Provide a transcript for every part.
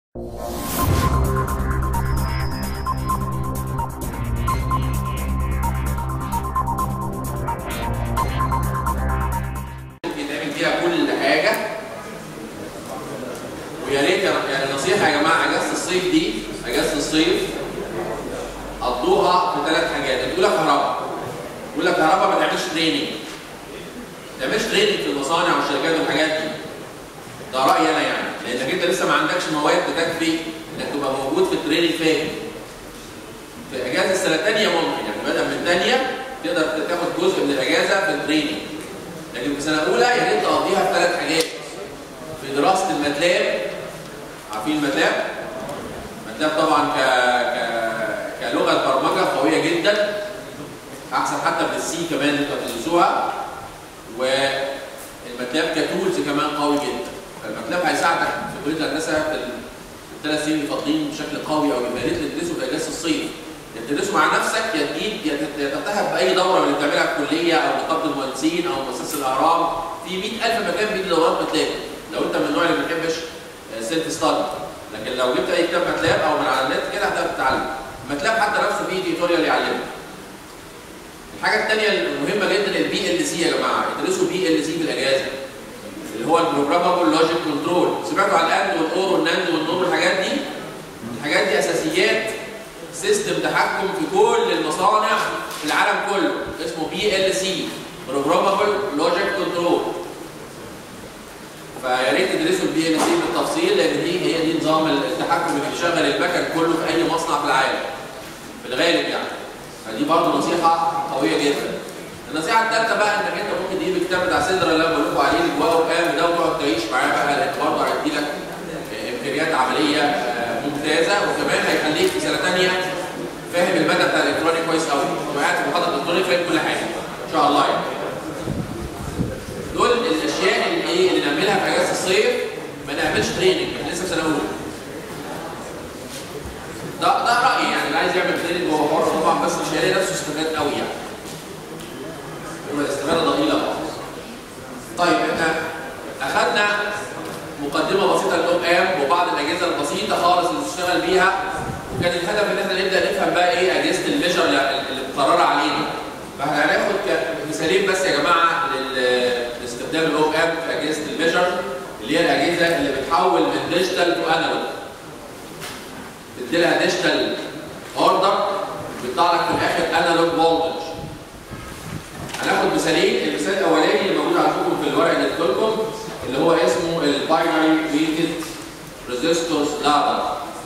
بيتعمل فيها كل حاجه ويا ريت يعني نصيحه يا جماعه اجازه الصيف دي اجازه الصيف قضوها في ثلاث حاجات الاولى كهرباء يقول لك كهرباء ما تعملش تريننج ما تعملش تريننج في المصانع والشركات والحاجات دي ده رايي انا يعني لانك انت لسه ما عندكش مواد تكفي انك تبقى موجود في التريننج فاهم في اجازه السنه الثانيه ممكن يعني بدل من الثانيه تقدر تاخد جزء من الاجازه في التريننج لكن في سنه اولى يا ريت تقضيها في ثلاث حاجات في دراسه الماتلاب عارفين الماتلاب؟ ماتلاب طبعا ك... ك... كلغه برمجه قويه جدا احسن حتى من السي كمان اللي انتوا هتدرسوها والماتلاب كتولز كمان قوي جدا فالماتلاب هيساعدك في كليه الهندسه في الثلاث سنين الفاضلين بشكل قوي قوي يا ريت تدرسوا في اجازه الصيف يا تدرسوا مع نفسك يا تجيب يا تلتحق باي دوره من اللي بتعملها في الكليه او نقابه المهندسين او مؤسسه الاهرام في 100000 مكان بيدي دورات ماتلاب لو انت من النوع اللي ما بتحبش سيلف ستادي لكن لو جبت اي كتاب ماتلاب او من على النت كده هتقدر تتعلم الماتلاب حتى نفسه فيه تيوتوريال يعلمك الحاجه الثانيه المهمه جدا البي ال سي يا جماعه ادرسوا بي ال سي في الاجازه اللي هو البروجرامبل لوجيك كنترول سمعتوا على الاند والاور والناند والنور والحاجات دي الحاجات دي اساسيات سيستم تحكم في كل المصانع في العالم كله اسمه بي ال سي بروجرامبل لوجيك كنترول فيا ريت تدرسوا البي ال سي بالتفصيل لان دي هي دي نظام التحكم اللي بيشغل المكن كله في اي مصنع في العالم في الغالب يعني فدي برضه نصيحه قويه جدا النصيحه الثالثه بقى انك انت ممكن تجيب الكتاب بتاع سندرا اللي انا بقول لكم عليه اللي جواه وكام ده وتقعد تعيش معاه بقى لان برضه هيدي لك امكانيات عمليه ممتازه وكمان هيخليك في سنه ثانيه فاهم الماده بتاع الالكترونيك كويس قوي وقاعد في محاضره الالكترونيك فاهم كل حاجه ان شاء الله يعني دول الاشياء اللي ايه اللي نعملها في اجازه الصيف ما نعملش تريننج احنا لسه في سنه اولى ده ده رايي يعني اللي عايز يعمل تريننج هو حر طبعا بس مش هيلاقي نفسه استفاد قوي يعني يبقى الاستفاده ضئيله خالص طيب احنا اخذنا مقدمه بسيطه للاوب ام وبعض الاجهزه البسيطه خالص اللي تشتغل بيها وكان الهدف ان احنا نبدا نفهم بقى ايه اجهزه الميجر اللي مقرره علينا فاحنا هناخد مثالين بس يا جماعه لاستخدام الاوب ام في اجهزه الميجر اللي هي الاجهزه اللي بتحول من ديجيتال تو انالوج تدي لها ديجيتال اوردر بيطلع لك في الاخر انالوج فولتج هناخد مثالين المثال الاولاني اللي موجود عندكم في الورق اللي اديته لكم اللي هو اسمه الباينري ويتد ريزيستورز لادر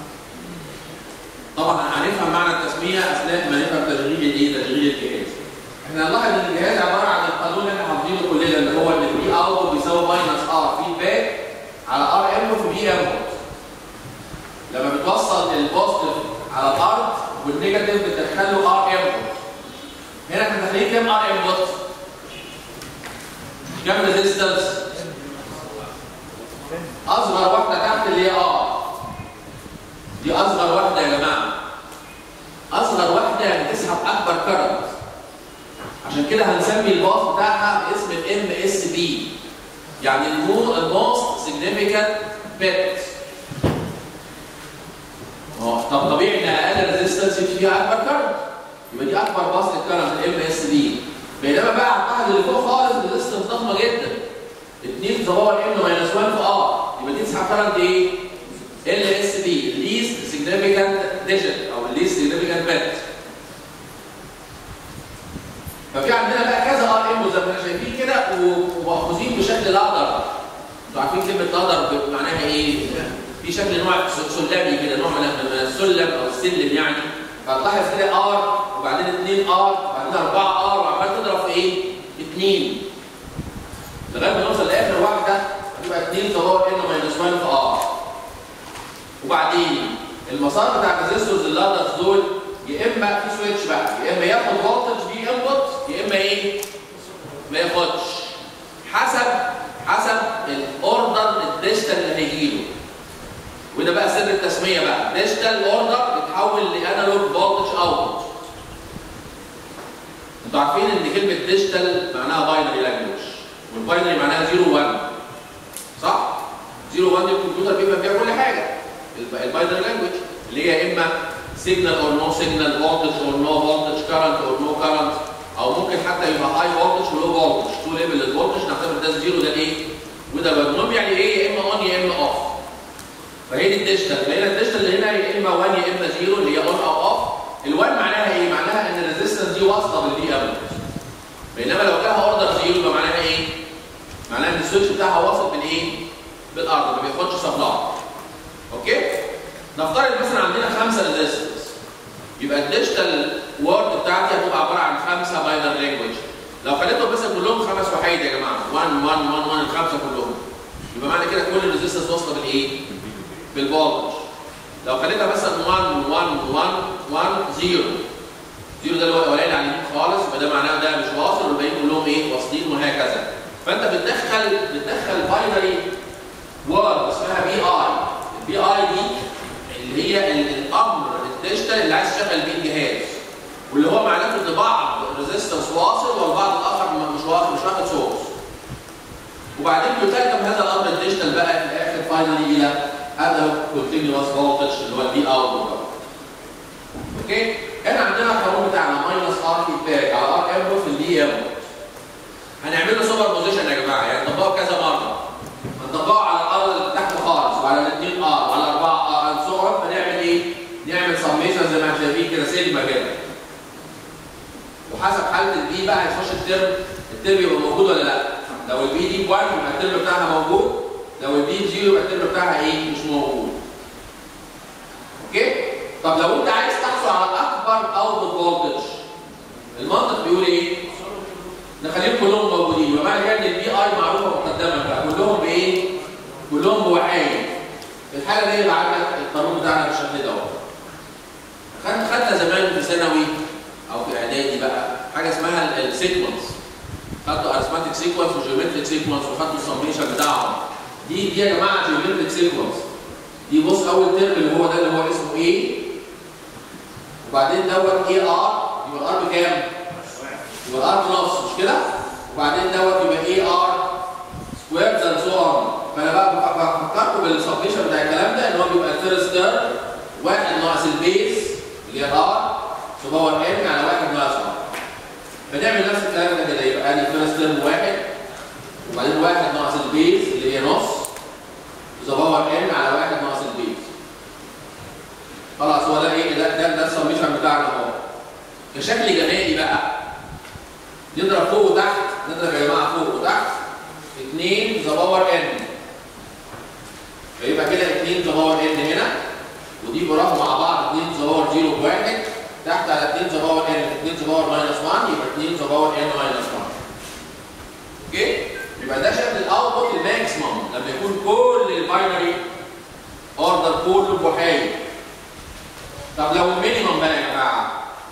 طبعا هنفهم معنى التسميه اثناء ما نفهم تشغيل الايه تشغيل الجهاز احنا هنلاحظ ان الجهاز عباره عن القانون اللي احنا حافظينه كلنا اللي هو ان البي اوت بيساوي ماينس ار فيدباك على ار ام في بي ام لما بتوصل البوزيتيف على الارض والنيجاتيف بتدخله ار ام هنا احنا داخلين كام ار ام بوت؟ كام ريزيستنس؟ اصغر واحده تحت اللي هي ار دي اصغر واحده يا جماعه اصغر واحده يعني تسحب اكبر كرنت عشان كده هنسمي الباص بتاعها باسم الام اس بي يعني الموست سيجنيفيكانت بيت طب طبيعي ان اقل ريزيستنس فيها اكبر كرنت يبقى دي اكبر باص للكرنت الام اس بي بينما بقى على القاعده اللي فوق خالص ريزيستنس ضخمه جدا 2 في باور ام ماينس 1 في ار يبقى دي تسحب كرنت ايه؟ ال اس بي ليست سيجنيفيكانت ديجيت او ليست سيجنيفيكانت بيت ففي عندنا بقى كذا ار ام زي ما احنا شايفين كده ومأخوذين بشكل لادر انتوا عارفين كلمه لادر معناها ايه؟ في شكل نوع سلمي كده نوع من السلم او السلم يعني فتلاحظ كده ار وبعدين 2 ار وبعدين 4 ار وعمال تضرب في ايه؟ 2 لغايه ما نوصل لاخر واحده هتبقى 2 في باور ان ماينس 1 في ار وبعدين المسار بتاع الريزيستورز اللادرز دول يا اما في سويتش بقى يا اما ياخد فولتج في انبوت يا اما ايه؟ ما ياخدش حسب حسب الاوردر الديجيتال اللي هيجيله وده بقى سر التسميه بقى ديجيتال اوردر بيتحول لانالوج فولتج اوتبوت انتوا عارفين ان كلمه ديجيتال معناها باينري لانجوج والباينري معناها 0 1 صح 0 1 دي الكمبيوتر بيفهم فيها كل حاجه الباينري لانجوج اللي هي اما سيجنال اور نو سيجنال فولتج اور نو فولتج كارنت اور نو كارنت او ممكن حتى يبقى هاي فولتج ولو فولتج تو ليفل للفولتج نعتبر ده زيرو ده ايه وده المهم يعني ايه يا اما اون يا اما اوف فهي دي الديجيتال فهنا الديجيتال اللي هنا يا اما 1 يا اما 0 اللي هي اون او اوف ال1 معناها ايه؟ معناها ان الريزستنس دي واصله بالبي ام بينما لو جالها اوردر 0 يبقى معناها ايه؟ معناها ان السويتش بتاعها واصل بالايه؟ بالارض ما بياخدش سبلاي اوكي؟ نفترض مثلا عندنا خمسه ريزستنس يبقى الديجيتال وورد بتاعتي هتبقى عباره عن خمسه باينر لانجوج لو خليتهم مثلا كلهم خمس وحيد يا جماعه 1 1 1 1 الخمسه كلهم يبقى معنى كده كل الريزستنس واصله بالايه؟ بالفولتج لو خليتها مثلا 1 1 1 1 0 0 ده اللي هو الاولاني على اليمين خالص يبقى ده معناه ده مش واصل والباقيين كلهم ايه واصلين وهكذا فانت بتدخل بتدخل باينري وورد اسمها بي اي البي اي دي اللي هي الامر الديجيتال اللي عايز تشغل بيه الجهاز واللي هو معناته ان بعض الريزستنس واصل والبعض الاخر مش واصل مش واخد سورس وبعدين بيترجم هذا الامر الديجيتال بقى في الاخر فاينلي الى هذا كونتينوس فولتج اللي هو البي اوت اوكي هنا عندنا القانون بتاعنا ماينس ار فيدباك على ار انبوت في الدي انبوت هنعمل له سوبر بوزيشن يا جماعه يعني نطبقه كذا مره هنطبقه على الار اللي تحت خالص وعلى الاثنين ار وعلى اربعه ار اند سو فنعمل ايه؟ نعمل سميشن زي ما احنا شايفين كده سيجما كده وحسب حاله البي بقى هيخش الترم الترم يبقى موجود ولا لا لو البي دي 1 يبقى الترم بتاعها موجود لو البي 0 يبقى الترم بتاعها ايه مش موجود اوكي طب لو انت عايز تحصل على اكبر اوتبوت فولتج المنطق بيقول ايه نخليهم كلهم موجودين يبقى معنى كده ان البي اي معروفه مقدما بقى كلهم بايه كلهم بوحايد في الحاله دي يبقى عندك القانون بتاعنا بالشكل ده خدنا خدنا زمان في ثانوي او في اعدادي بقى حاجه اسمها السيكونس خدوا ارثماتيك سيكونس وجيومتريك سيكونس وخدوا السميشن بتاعهم دي دي يا جماعه جيومتريك سيكونس دي بص اول ترم اللي هو ده اللي هو اسمه ايه وبعدين دوت اي ار يبقى الار بكام؟ يبقى الار بنص مش كده؟ وبعدين دوت يبقى اي ار سكوير اند سو اون فانا بقى بفكركم بالسبميشن بتاع الكلام ده ان هو بيبقى الفيرست ترم واحد ناقص البيس اللي هي الار في باور ان على واحد ناقص ار فنعمل نفس الكلام ده كده يبقى ادي الفيرست ترم واحد وبعدين واحد ناقص البيس اللي هي نص ذا باور ان على واحد ناقص البيس خلاص هو ده ايه ده ده ده السميشن بتاعنا اهو كشكل جمالي بقى نضرب فوق وتحت نضرب يا جماعه فوق وتحت 2 ذا باور ان فيبقى كده 2 ذا باور ان هنا ودي برافو مع بعض 2 ذا باور 0 بواحد تحت على 2 ذا باور ان 2 ذا باور ماينس 1 يبقى 2 ذا باور ان ماينس 1 اوكي يبقى ده شكل الاوتبوت الماكسيمم لما يكون كل الباينري اوردر كله بوحايد طب لو المينيمم بقى يا جماعه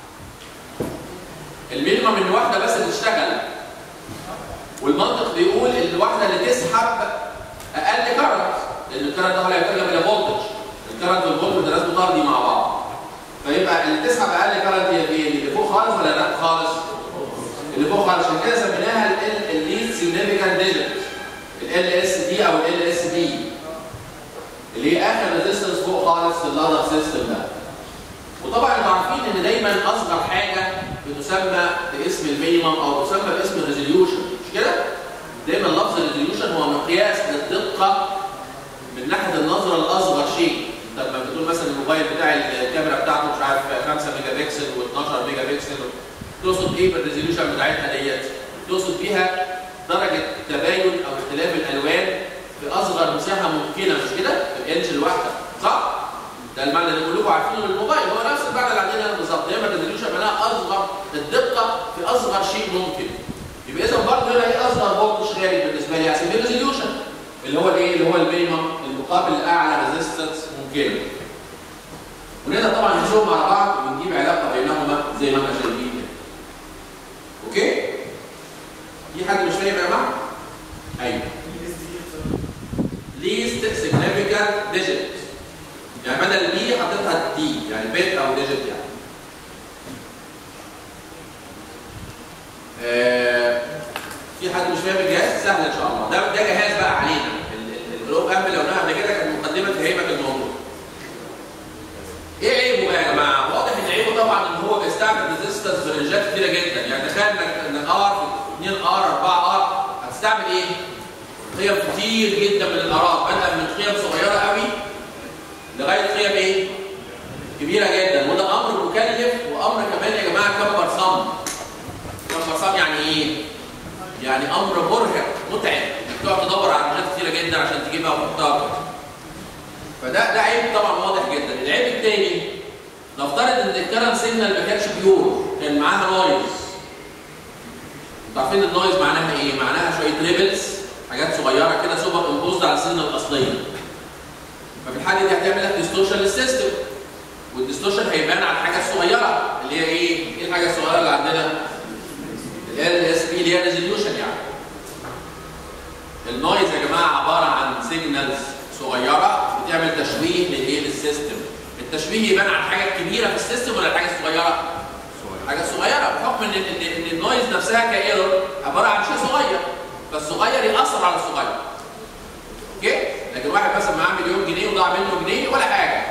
المينيمم ان واحده بس اللي تشتغل والمنطق بيقول ان الواحده اللي تسحب اقل كرنت لان الكرنت ده هو اللي هيترجم الى فولتج الكرنت والفولتج ده لازم طردي مع بعض فيبقى اللي تسحب اقل كرنت هي فين؟ اللي فوق خالص ولا لا خالص؟ اللي فوق خالص عشان كده سميناها الليست سيجنيفيكانت ديجيت ال اس دي او ال اس بي اللي هي اخر ريزيستنس فوق خالص في اللادر سيستم ده وطبعا انتوا عارفين ان دايما اصغر حاجه بتسمى باسم المينيمم او تسمى باسم الريزوليوشن مش كده؟ دايما لفظ الريزوليوشن هو مقياس للدقه من ناحيه النظره لاصغر شيء انت لما بتقول مثلا الموبايل بتاع الكاميرا بتاعته مش عارف 5 ميجا بكسل و12 ميجا بكسل تقصد ايه بالريزوليوشن بتاعتها ديت؟ تقصد بيها درجه تباين او اختلاف الالوان في اصغر مساحه ممكنه مش كده؟ في الانش الواحده صح؟ ده المعنى اللي كلكم عارفينه من الموبايل هو نفس المعنى اللي عندنا هنا بالظبط دايما الريزوليوشن معناها اصغر الدقه في اصغر شيء ممكن يبقى اذا برضه هنا ايه اصغر فولتج غالي بالنسبه لي هسميه ريزوليوشن اللي هو الايه؟ اللي هو المينيمم المقابل لاعلى ريزيستنس ممكنه ونقدر طبعا نشوفهم مع بعض ونجيب علاقه بينهما زي ما احنا شايفين كده اوكي؟ في حد مش فاهم يا جماعه؟ ايوه least significant digit يعني بدل بي حطيتها دي يعني بيت او ديجيت يعني آه في حد مش فاهم الجهاز سهل ان شاء الله ده ده جهاز بقى علينا الجروب امب اللي قلناها قبل كده كانت مقدمه في هيبه الموضوع بيستعمل ريزيستنس برنجات كتيره جدا يعني تخيل انك ان ار 2 ار 4 ار هتستعمل ايه؟ قيم كتير جدا من الارات بدءا من قيم صغيره قوي لغايه قيم ايه؟ كبيره جدا وده امر مكلف وامر كمان يا جماعه كم برصام كم برصام يعني ايه؟ يعني امر مرهق متعب تقعد تدور على حاجات كتيره جدا عشان تجيبها وتحطها فده ده عيب طبعا واضح جدا العيب الثاني نفترض ان الكرنت سيجنال ما كانش بيور كان معاها نويز انتوا عارفين النويز معناها ايه؟ معناها شويه ليفلز حاجات صغيره كده سوبر امبوزد على السيجنال الاصليه ففي الحاله دي هتعمل لك ديستورشن للسيستم والديستورشن هيبان على الحاجه الصغيره اللي هي ايه؟ ايه الحاجه الصغيره اللي عندنا؟ اللي هي الاس بي اللي هي ريزوليوشن يعني النويز يا جماعه عباره عن سيجنالز صغيره بتعمل تشويه للايه للسيستم التشويه يبان على الحاجه الكبيره في السيستم ولا الحاجه الصغيره حاجه صغيره بحكم ان ان ان النويز نفسها كايرور عباره عن شيء صغير فالصغير ياثر على الصغير اوكي لكن واحد مثلا معاه مليون جنيه وضاع منه جنيه ولا حاجه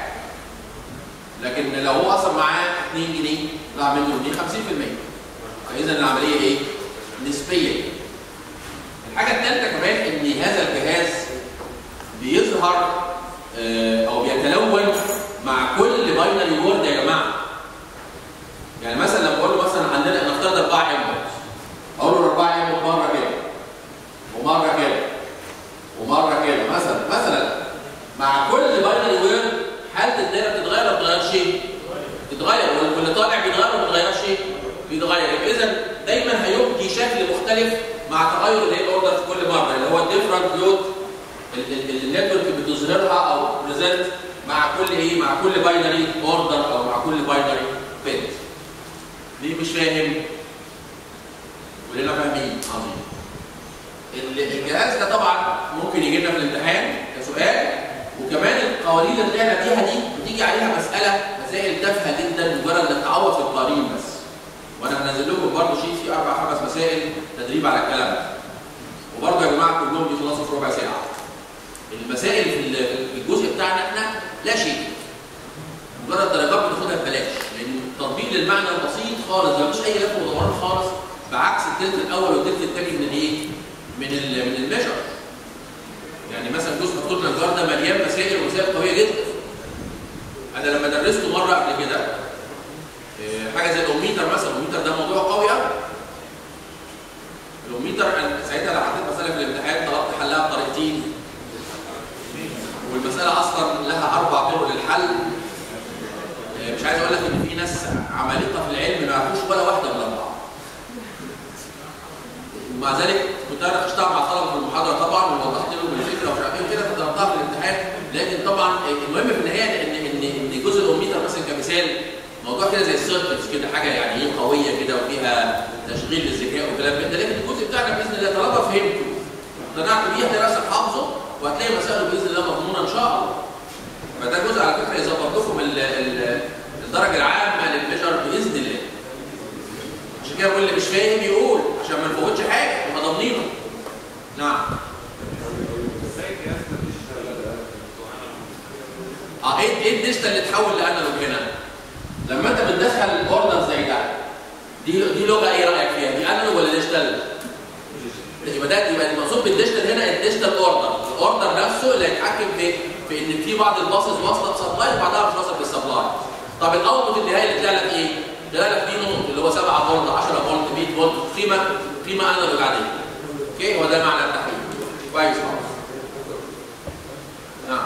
لكن لو هو اصلا معاه 2 جنيه ضاع منه جنيه 50% فاذا العمليه ايه نسبيه الحاجه الثالثه كمان ان هذا الجهاز بيظهر آه، او بيتلون مع كل باينري وورد يا جماعه يعني مثلا لما اقول له مثلا عندنا نفترض اربعه انبوت اقول له الاربعه انبوت مره كده ومره كده ومره كده مثلا مثلا مع كل باينري وورد حاله الدايره بتتغير ولا ما بتتغيرش؟ بتتغير واللي طالع بيتغير ولا ما بيتغيرش؟ بيتغير يبقى اذا دايما هيبدي شكل مختلف مع تغير الايه اوردر في كل مره اللي هو الديفرنت لود النتورك بتظهرها او بريزنت مع كل ايه مع كل باينري اوردر او مع كل باينري بيت ليه مش فاهم ولنا فاهمين عظيم ال- الجهاز ده طبعا ممكن يجي لنا في الامتحان كسؤال وكمان القوانين اللي احنا فيها دي بتيجي عليها مساله مسائل تافهه جدا مجرد انك تعوض في القوانين بس وانا هنزل لكم برضه شيت فيه اربع خمس مسائل تدريب على الكلام ده وبرضه يا جماعه كلهم بيخلصوا في ربع ساعه المسائل في ال- في الجزء بتاعنا احنا لا شيء مجرد درجات بناخدها ببلاش لان تطبيق للمعنى البسيط خالص مفيش اي لف ودوران خالص بعكس الثلث الاول والثلث الثاني من الايه؟ من ال من الميجر يعني مثلا جزء خطوط الانذار ده مليان مسائل ومسائل قويه جدا انا لما درسته مره قبل كده آه، حاجه زي الاوميتر مثلا الاوميتر ده موضوع قوي قوي الاوميتر انا ساعتها لو حطيت مساله في الامتحان طلبت حلها بطريقتين والمساله اصلا لها اربع طرق للحل آه، مش عايز اقول لك ان في ناس عمالقه في العلم ما يعرفوش ولا واحده من الاربعه ومع ذلك كنت انا ناقشتها مع الطلبه في المحاضره طبعا ووضحت لهم الفكره ومش عارف ايه وكده فضربتها في الامتحان لكن طبعا المهم في النهايه ان ان ان جزء الاوميتر مثلا كمثال موضوع كده زي السيركتس كده حاجه يعني ايه قويه كده وفيها تشغيل للذكاء وكلام من ده لكن الجزء بتاعنا باذن الله طالما فهمته اقتنعت بيه هتلاقي نفسك حافظه وهتلاقي مسائله باذن الله مضمونه ان شاء الله فده جزء على فكره يظبط لكم ال- ال- الدرجه العامه للميجر باذن الله عشان كده بقول اللي مش فاهم يقول عشان ما نفوتش حاجه يبقى ضامنينه نعم اه ايه ايه الديجيتال اللي تحول لانالوج هنا لما انت بتدخل اوردر زي ده دي دي لغه ايه رايك فيها دي انالوج ولا ديجيتال يبقى ده يبقى المقصود بالديجيتال هنا الديجيتال اوردر الاوردر نفسه اللي هيتحكم في في ان في بعض الباصز واصله بسبلاي وبعضها مش واصله بالسبلاي طب الاوتبوت النهائي اللي طلع لك ايه طلع لك فيه نقط اللي هو 7 فولت 10 فولت 100 فولت قيمه قيمه انالوج عاديه اوكي هو ده معنى التحويل كويس خالص نعم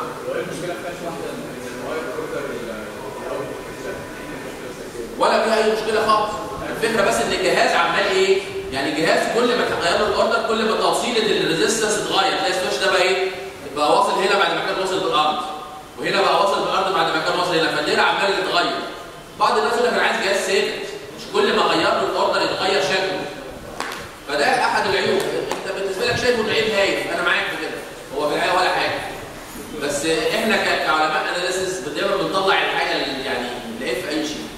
ولا فيها اي مشكله خالص الفكره بس ان الجهاز عمال ايه يعني الجهاز كل ما تغير له الاوردر كل ما توصيله الريزيستنس اتغير تلاقي السويتش ده بقى ايه بقى واصل هنا بعد ما كان واصل بالارض وهنا بقى واصل بالارض بعد ما كان واصل هنا فالدايره عمال تتغير بعض الناس يقول لك انا عايز جهاز ثابت مش كل ما غير له الاوردر يتغير شكله فده احد العيوب انت بالنسبه لك شايفه انه عيب هايف انا معاك في كده هو في الحقيقه ولا حاجه بس احنا ك- كعلماء اناليسيس دايما بنطلع الحاجه اللي يعني العيب في اي شيء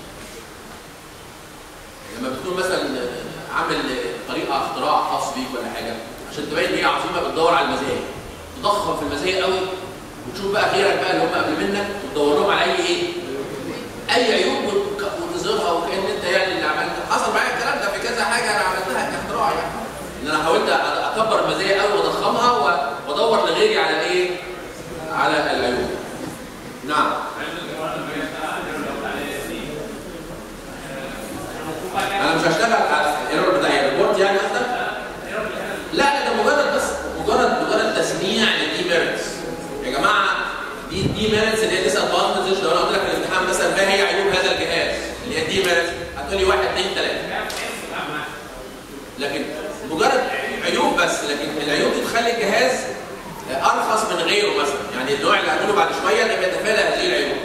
لما بتكون مثلا عامل طريقه اختراع خاص بيك ولا حاجه عشان تبين ان هي عظيمه بتدور على المزايا تضخم في المزايا قوي وتشوف بقى غيرك بقى اللي هم قبل منك وتدور لهم على اي ايه اي عيوب وت- وتظهرها وكان انت يعني اكبر المزايا قوي واضخمها وادور لغيري على ايه؟ على العيوب. نعم. انا مش هشتغل على الايرور بتاع الريبورت يعني قصدك؟ لا لا ده مجرد بس مجرد مجرد تسميع للدي ميرتس يا جماعه دي دي ميرتس اللي هي ديس ادفانتجز لو انا قلت لك في الامتحان مثلا ما هي عيوب هذا الجهاز اللي هي دي ميرتس هتقول لي واحد اثنين ثلاثه لكن مجرد عيوب بس لكن العيوب دي تخلي الجهاز ارخص من غيره مثلا يعني النوع اللي هنقوله بعد شويه اللي بيتفادى هذه العيوب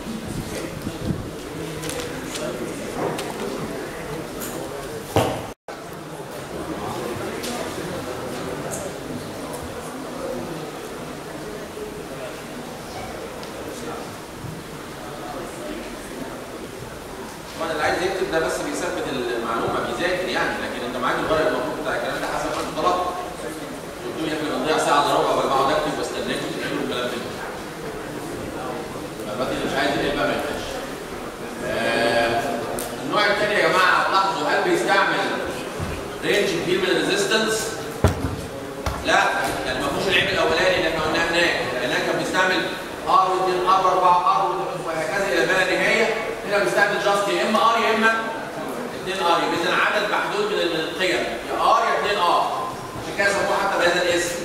طبعا اللي عايز يكتب ده بس بيثبت المعلومه بيذاكر يعني لكن انت معاك الورق المفروض بتاع الكلام ده حسب ما انت طلبت قلت لي احنا بنضيع ساعه الا ربع ولا بقعد اكتب واستناكم تكتبوا الكلام ده فالوقت اللي مش عايز يقرا بقى ما يقراش آه، النوع الثاني يا جماعه لاحظوا هل بيستعمل رينج كبير من الريزيستنس؟ لا يعني ما فيهوش العيب الاولاني اللي احنا قلناه هناك هناك كان بيستعمل ار و2 ار 4 ار وهكذا الى ما لا نهايه هنا بيستعمل جاست يا اما ار يا اما 2 ار يبقى اذا عدد محدود من من القيم يا ار يا 2 ار عشان كده سموه حتى بهذا الاسم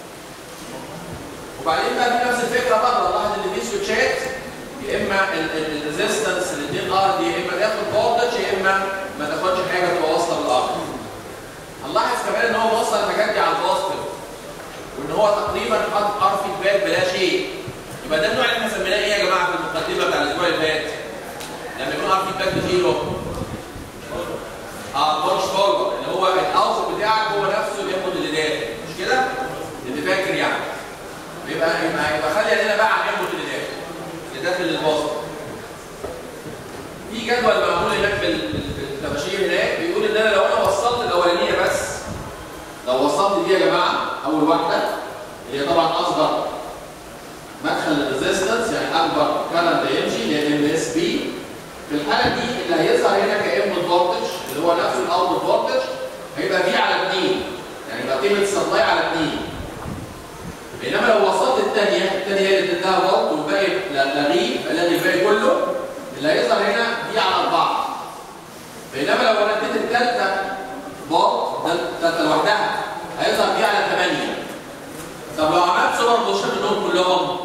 وبعدين بقى في نفس الفكره بره لاحظ ان في سويتشات يا اما الريزيستنس ال 2 ار دي يا اما تاخد فولتج يا اما ما تاخدش حاجه تبقى واصله بالارض هنلاحظ كمان ان هو موصل الحاجات دي على البوزيتيف وان هو تقريبا حط ار فيدباك بلا شيء يبقى ده النوع اللي احنا سميناه ايه يا جماعه في المقدمه بتاع الاسبوع اللي فات لما يكون ار فيدباك بزيرو اه بوش فورورد اللي هو الاوتبوت بتاعك هو نفسه بياخد اللي داخل مش كده؟ اللي فاكر يعني يبقى يبقى يبقى خلي علينا بقى على الانبوت اللي داخل اللي داخل البوزيتيف في جدول معمول هناك في التباشير هناك بيقول ان انا لو انا وصلت الاولانيه بس لو وصلت دي يا جماعه اول واحده اللي هي طبعا اصغر مدخل الريزيستنس يعني اكبر كارنت يمشي اللي هي ام اس بي في الحاله دي اللي هيظهر هنا كانبوت فولتج اللي هو نفس الاوتبوت فولتج هيبقى في على 2 يعني يبقى قيمه السبلاي على 2 بينما لو وصلت الثانيه الثانيه هي اللي ادتها فولت والباقي لغيه فلغي الباقي كله اللي هيظهر هنا دي على 4 بينما لو انا اديت الثالثه فولت الثالثه لوحدها هيظهر دي على 8 طب لو عملت سوبر بوزيشن منهم كلهم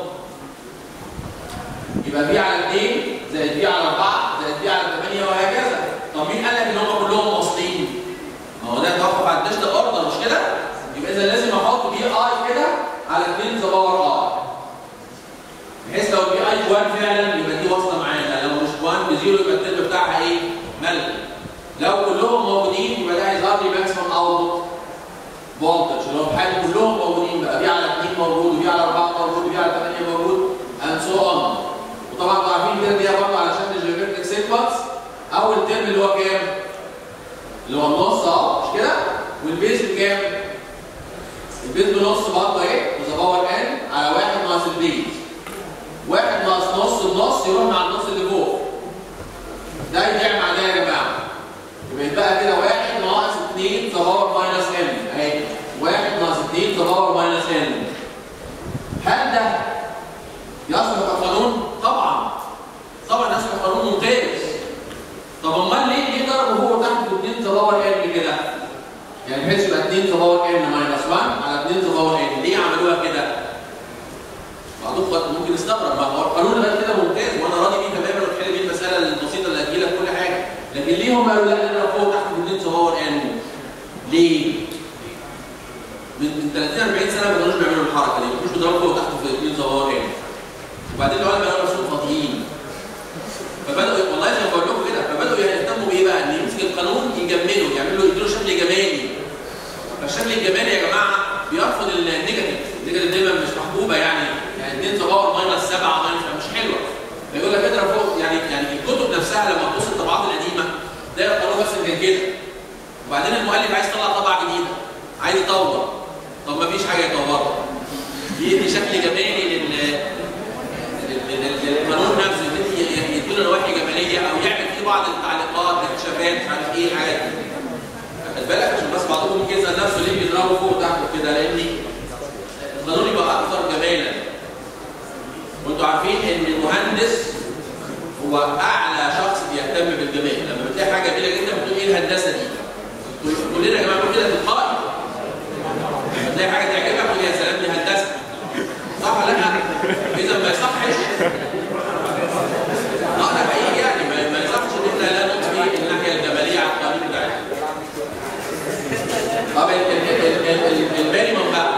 يبقى بي على 2 زائد بي على 4 زائد بي على 8 وهكذا طب مين قال لك ان هم كلهم واصلين؟ ما هو ده توقف على الديجيتال اوردر مش كده؟ يبقى اذا لازم احط بي اي كده على 2 ذا باور ار بحيث لو بي اي 1 فعلا يبقى دي واصله معانا لو مش 1 بزيرو يبقى الترم بتاعها ايه؟ ملغي لو كلهم موجودين يبقى ده هيظهر لي ماكسيمم اوتبوت فولتج لو بحال كلهم موجودين بقى بي على 2 موجود وبي على 4 موجود وبي على 8 موجود اند سو اون وطبعا انتوا عارفين كده دي برضه علشان الجيومتريك سيكونس اول ترم اللي هو كام؟ اللي هو النص اهو مش كده؟ والبيز بكام؟ البيز بنص برضه ايه؟ وذا باور ان على 1 ناقص البيز واحد ناقص نص النص يروح مع النص اللي فوق ده يضيع مع ده يا جماعه يبقى يتبقى كده واحد ناقص 2 ذا باور ماينس ان اهي واحد ناقص 2 ذا باور ماينس ان هل ده يصلح كقانون؟ طبعا طبعا يصلح قانون ممتاز طب امال ليه ليه ضربه هو تحت 2 ذا باور ان كده؟ يعني بحيث يبقى 2 ذا باور ان ماينس 1 على 2 ذا باور ان ليه عملوها كده؟ بعضكم قد ممكن يستغرب ما هو القانون ده كده ممتاز وانا راضي بيه تماما وتحل بيه المساله البسيطه اللي هتجي لك كل حاجه لكن ليه هم قالوا لا انا فوق تحت 2 ذا باور ان؟ ليه؟ من من 30 40 سنه ما كانوش بيعملوا الحركه دي ما كانوش بيضربوا فوق وتحت في 2 ذا باور ان وبعدين العلماء قالوا نفسهم فاضيين فبداوا والله زي ما بقول لكم كده فبداوا يهتموا بايه بقى؟ ان يمسك القانون يجمله يعملوا يديله شكل جمالي فالشكل الجمالي يا جماعه بيرفض النيجاتيف النيجاتيف دايما مش محبوبه يعني يعني 2 ذا باور ماينس 7 ماينس مش حلوه فيقول لك اضرب فوق يعني يعني الكتب نفسها لما تبص الطبعات القديمه تلاقي القانون بس كان كده وبعدين المؤلف عايز يطلع طبعه جديده عايز يطور طب ما فيش حاجه يطورها يدي شكل جمالي لل للقانون نفسه يدي يديله نواحي جماليه او يعمل فيه بعض التعليقات الاكتشافات مش عارف ايه الحاجات دي خد بالك عشان بس بعضهم ممكن يزعل نفسه ليه بيضربه فوق تحت كده لان القانون يبقى اكثر جمالا وانتوا عارفين ان المهندس هو اعلى شخص بيهتم بالجمال لما بتلاقي حاجه جميله جدا بتقول ايه الهندسه دي كلنا يا جماعه بنقول كده تلقائي بتلاقي حاجه تعجبك تقول يا سلام دي هندسه صح ولا لا اذا ما يصحش اه ده حقيقي يعني ما ما يصحش ان احنا لا نطفي الناحيه الجماليه على القانون بتاعتنا طب ال- ال- ال- ال- ال- المينيمم بقى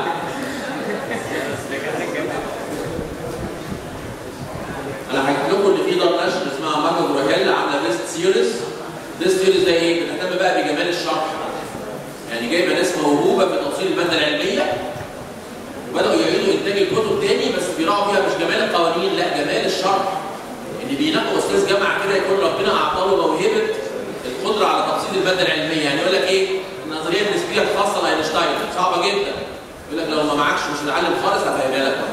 انا حكيت لكم ان في دار نشر اسمها ماركو جروهيل عامله ليست سيريز ليست سيريز ده ايه؟ بتهتم بقى بجمال الشرح يعني جايبه ناس موهوبه في توصيل الماده العلميه وبداوا يعيدوا انتاج الكتب تاني بس بيراعوا فيها مش جمال القوانين لا جمال الشرح ان بينقوا استاذ جامعه كده يكون ربنا اعطاه موهبه القدره على تفصيل الماده العلميه يعني يقول لك ايه النظريه النسبيه الخاصه لاينشتاين صعبه جدا يقول لك لو ما معكش مش متعلم خالص هفهمها لك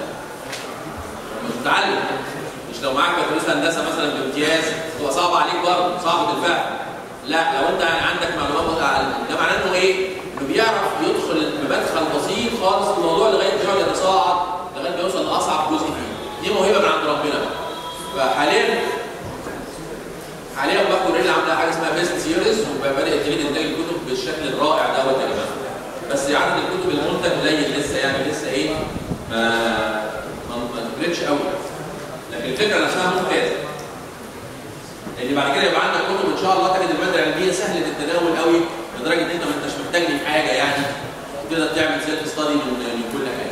مش متعلم مش لو معاك بكالوريوس هندسه مثلا بامتياز تبقى صعبه عليك برضه صعبه الفهم لا لو انت عندك معلومات اعلى ده معناه انه ايه؟ انه بيعرف يدخل بمدخل بسيط خالص في الموضوع لغايه ما يقعد يتصاعد لغايه ما يوصل لاصعب جزء فيه دي موهبه من عند ربنا فحاليا حاليا بقى كوريلا عامله حاجه اسمها بيست سيريز وبدات تريد انتاج الكتب بالشكل الرائع دوت يا جماعه بس عدد الكتب المنتج قليل لسه يعني لسه ايه ما ما ما تفرقش قوي لكن الفكره نفسها ممتازه لان بعد كده يبقى عندك كتب ان شاء الله تجد الماده العلميه سهله التناول قوي لدرجه ان انت ما انتش محتاجني في حاجه يعني تقدر تعمل سيلف ستادي من من كل حاجه.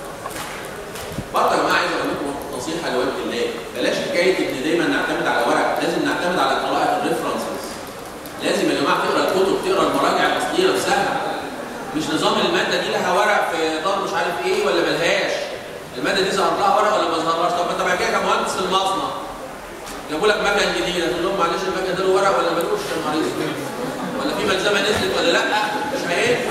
برضه يا جماعه عايز اقول لكم نصيحه لوجه الله بلاش حكايه ان دايما نعتمد على ورق لازم نعتمد على قراءه الريفرنسز لازم يا جماعه تقرا الكتب تقرا المراجع الاصليه نفسها مش نظام الماده دي لها ورق في دار مش عارف ايه ولا ملهاش الماده دي ظهر لها ورق ولا ما ظهرهاش طب ما انت بعد كده كمهندس في المصنع جابوا لك مكن جديد تقول لهم معلش المكن ده له ورق ولا ملوش يا نهار اسود ولا في ملزمه نزلت ولا لا مش هينفع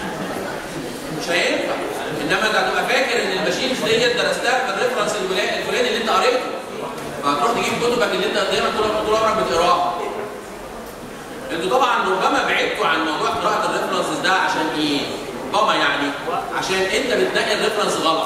مش هينفع انما انت هتبقى فاكر ان الماشينز ديت درستها في الريفرنس الفلاني الفلاني اللي انت قريته فهتروح تجيب كتبك اللي انت دايما طول طول عمرك بتقراها انتوا طبعا ربما بعدتوا عن موضوع قراءه الريفرنسز ده عشان ايه؟ ربما يعني عشان انت بتنقي الريفرنس غلط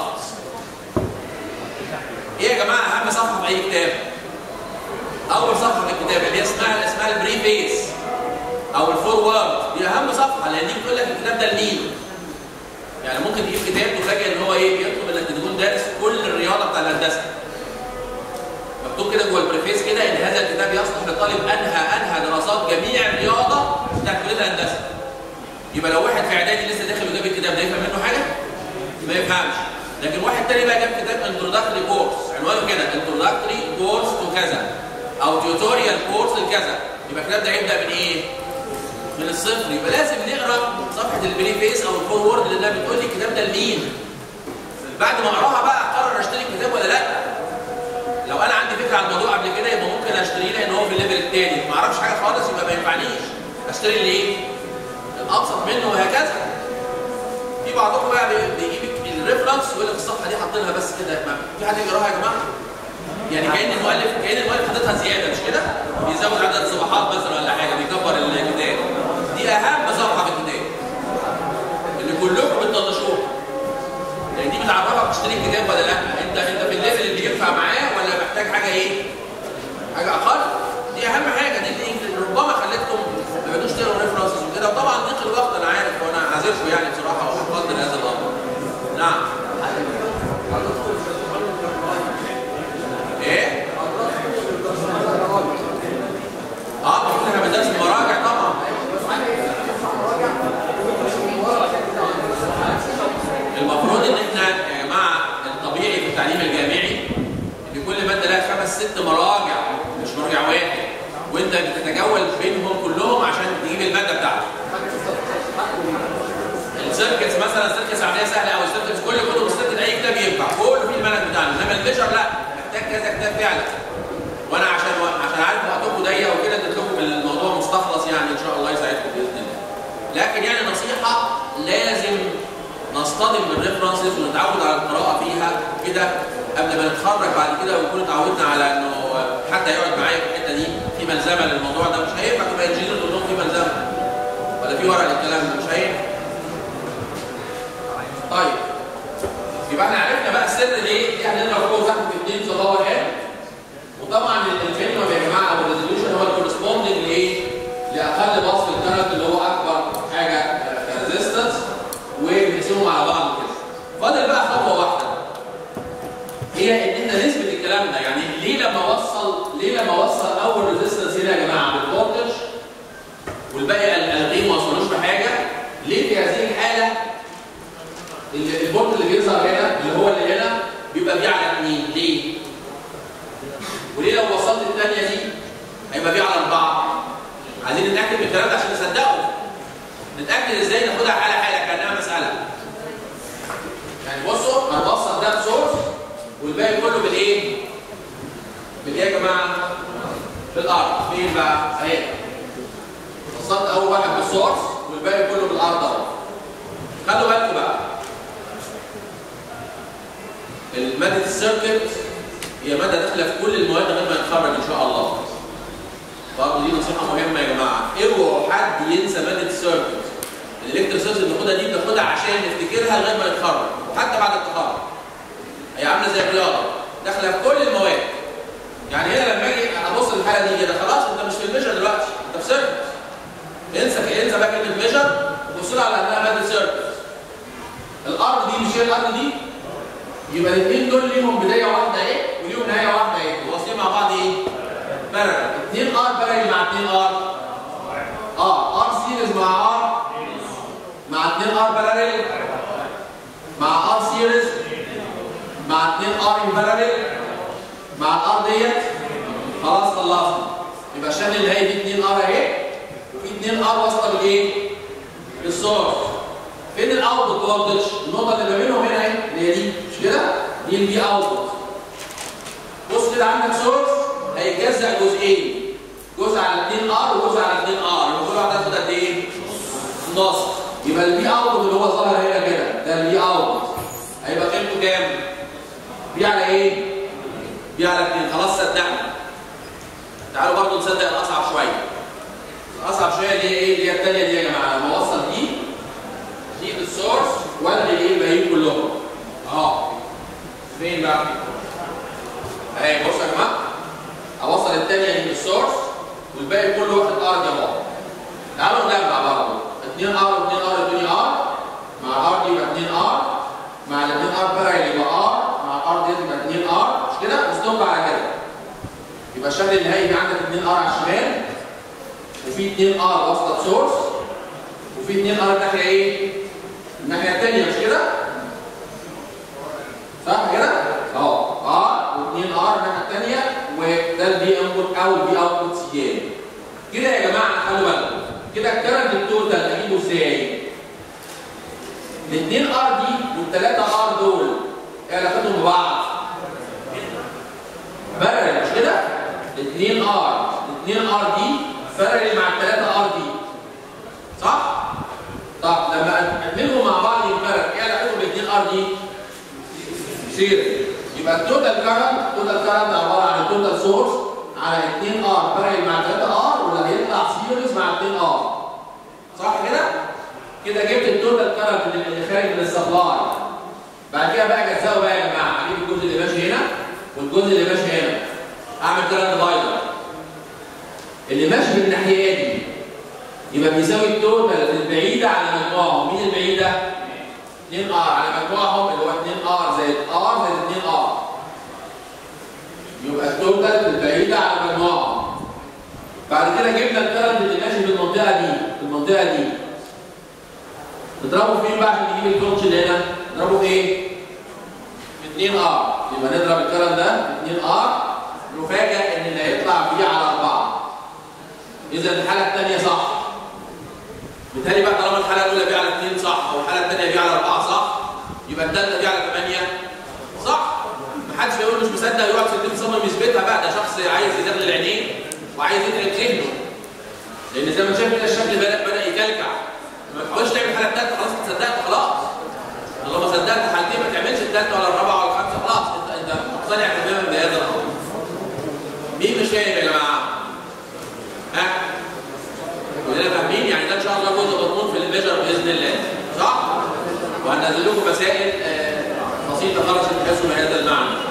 ايه يا جماعه اهم صفحه في اي كتاب؟ اول صفحه في الكتاب اللي هي اسمها اسمها البريفيس او الفورورد دي اهم صفحه لان دي بتقول لك الكتاب ده لمين يعني ممكن تجيب كتاب تفاجئ ان هو ايه بيطلب انك تكون دارس كل الرياضه بتاع الهندسه مكتوب كده جوه البريفيس كده ان هذا الكتاب يصلح لطالب انهى انهى دراسات جميع الرياضه بتاعت كليه الهندسه يبقى لو واحد في اعدادي لسه داخل وجاب الكتاب ده يفهم منه حاجه؟ ما يفهمش لكن واحد تاني بقى جاب كتاب انتروداكتوري كورس عنوانه كده انتروداكتوري كورس تو كذا او تيوتوريال كورس لكذا يبقى الكتاب ده هيبدا من ايه؟ من الصفر يبقى لازم نقرا صفحه البريفيس او الفورورد اللي بتقول لي الكتاب ده لمين؟ بعد ما اقراها بقى اقرر اشتري الكتاب ولا لا؟ لو انا عندي فكره عن الموضوع قبل كده يبقى ممكن اشتريه لان هو في الليفل الثاني ما اعرفش حاجه خالص يبقى ما ينفعنيش اشتري اللي ايه؟ الابسط منه وهكذا في بعضكم بقى بي- بيجيب الريفرنس ويقول لك الصفحه دي حاطينها بس كده ما- في حد يقراها يا جماعه؟ يعني كان المؤلف كان المؤلف حاططها زياده مش كده؟ بيزود عدد الصفحات مثلا ولا حاجه بيكبر الكتاب دي اهم صفحه في الكتاب اللي كلكم بتطنشوها لان دي بتعرفك تشتري الكتاب ولا لا انت انت في الليفل اللي ينفع معاه ولا محتاج حاجه ايه؟ حاجه اقل دي اهم حاجه دي اللي ربما خلتكم ما بدوش تقروا ريفرنسز وكده وطبعا ضيق الوقت انا عارف وانا عاذركم يعني بصراحه وقدر هذا الامر نعم ايه؟ اه المفروض احنا بندرس المراجع طبعا المفروض ان احنا يا جماعه الطبيعي في التعليم الجامعي ان كل ماده لها خمس ست مراجع مش مرجع واحد وانت بتتجول بينهم كلهم عشان تجيب الماده بتاعتك. السيركس مثلا سيركس عمليه سهله قوي السيركس كل كتب السيركس اي كتاب ينفع كله في المنهج بتاعنا انما الميجر لا محتاج كذا كتاب فعلا وانا عشان عشان عارف وقتكم ضيق وكده اديت لكم الموضوع مستخلص يعني ان شاء الله يساعدكم باذن الله. لكن يعني نصيحه لازم نصطدم بالريفرنسز ونتعود على القراءه فيها كده قبل ما نتخرج بعد كده ونكون اتعودنا على انه حد هيقعد معايا في الحته دي في ملزمه للموضوع ده مش هينفع تبقى انجينير تقول لهم في ملزمه ولا في ورق للكلام ده مش هينفع يوصل ليه لما وصل اول ريزيستنس هنا يا جماعه بالفولتج والباقي الغيه ما وصلوش بحاجه ليه في هذه الحاله ال- الفولت اللي بيظهر هنا اللي هو اللي هنا بيبقى بيه على 2 ليه؟ وليه لو وصلت الثانيه دي هيبقى بيه على 4 عايزين نتاكد من الكلام ده عشان نصدقه نتاكد ازاي ناخدها حاله حاله كانها مساله يعني بصوا هنوصل ده بسورس والباقي كله بالايه؟ بالايه يا جماعه؟ بالارض فين بقى؟ اهي وصلت اول واحد بالسورس والباقي كله بالارض اهو خلوا بالكم بقى المادة السيركت هي مادة داخلة في كل المواد لغاية ما يتخرج إن شاء الله. برضه دي نصيحة مهمة يا جماعة، اوعوا حد ينسى مادة السيركت. الالكترو سيركت اللي بناخدها دي بناخدها عشان نفتكرها لغاية ما يتخرج، وحتى بعد التخرج. هي عاملة زي الرياضة، داخلة في كل المواد. يعني هنا لما اجي ابص للحالة دي كده خلاص انت مش في الميجر دلوقتي، انت في سيركت. انسى انسى بقى كلمة ميجر وبص لها على انها مادة سيركت. الارض دي مش هي الارض دي يبقى الاثنين دول ليهم بدايه واحده ايه وليهم نهايه واحده ايه واصلين مع بعض ايه بارل 2 ار بارل مع 2 ار اه ار سيريز مع ار مع 2 ار بارل مع ار سيريز مع 2 ار ان بارل مع الار ديت خلاص خلصنا يبقى عشان النهايه دي 2 ار اهي وفي 2 ار واصله بالايه بالسورس فين الاوتبوت فولتج النقطه اللي ما بينهم هنا اهي اللي هي دي مش كده دي البي اوتبوت بص كده عندك سورس هيتجزأ جزئين جزء على 2 ار وجزء على 2 ار يبقى كل واحده هتاخد قد ايه نص يبقى البي اوتبوت اللي هو ظاهر هنا كده ده البي اوتبوت هيبقى قيمته كام بي على ايه بي على 2 خلاص صدقنا تعالوا برضه نصدق الاصعب شويه الاصعب شويه اللي هي ايه اللي هي الثانيه دي يا جماعه لما اوصل دي دي بالسورس والغي الايه الباقيين كلهم اهو فين بقى اهي بصوا يا جماعه اوصل الثانيه دي بالسورس والباقي كله واخد ار دي اهو تعالوا نجمع برضه 2 ار و2 ار 2 ار مع الار دي يبقى 2 ار مع ال 2 ار بارل يبقى ار مع الار دي يبقى 2 ار مش كده وستوب على كده يبقى الشكل النهائي عندك 2 ار على الشمال وفي 2 ار واصله سورس وفي 2 ار الناحيه ايه؟ الناحيه الثانيه مش كده؟ صح كده؟ اهو ار و2 ار الناحيه الثانيه وده البي انبوت او البي اوتبوت سيان كده يا جماعه خلوا بالكم كده الكرنت التوتال اجيبه ازاي؟ الاثنين ار دي والثلاثه ار دول ايه علاقتهم ببعض؟ بارل مش كده؟ الاثنين ار الاثنين ار دي بارل مع الثلاثه ار دي صح؟ طب لما ادمجهم مع بعض ينفرق ايه علاقتهم بالاثنين ار دي؟ سير يبقى التوتال كارنت التوتال كارنت عباره عن التوتال سورس على 2 ار بارل مع 3 ار ولا هيطلع سيريز مع 2 ار صح كده؟ كده جبت التوتال كارنت اللي خارج من السبلاي بعد كده بقى جزاه بقى يا جماعه اجيب الجزء اللي ماشي هنا والجزء اللي ماشي هنا اعمل كارنت ديفايدر اللي ماشي من الناحيه دي يبقى بيساوي التوتال البعيده على مجموعهم مين البعيده؟ 2 ار على مجموعهم اللي هو 2 ار زائد ار زائد 2 ار يبقى التوتال البعيده على مجموعهم بعد كده جبنا الكرنت اللي ماشي في المنطقه دي في المنطقه دي نضربه فين بقى عشان نجيب الفولتج اللي هنا؟ نضربه في ايه؟ في 2 ار يبقى نضرب الكرنت ده في 2 ار نفاجئ ان اللي هيطلع فيه على 4 اذا الحاله الثانيه صح بالتالي بقى طالما الحاله الاولى بي على 2 صح والحاله الثانيه بي على 4 صح يبقى الثالثه بي على 8 صح محدش بيقول مش مصدق يقعد في البيت يصمم يثبتها بقى ده شخص عايز يزغلل عينيه وعايز يتعب ذهنه لان زي ما شايف كده الشكل بدا بدا يكلكع ما تحاولش تعمل الحاله الثالثه خلاص انت صدقت خلاص طالما صدقت حالتين ما تعملش الثالثه ولا الرابعه ولا الخامسه خلاص انت انت مقتنع تماما بهذا الامر مين مش فاهم يا جماعه؟ ها؟ كلنا فاهمين يعني ده ان شاء الله جزء مضمون في الميجر باذن الله صح؟ وهنزل لكم مسائل آه، بسيطه خالص تحسوا بهذا المعنى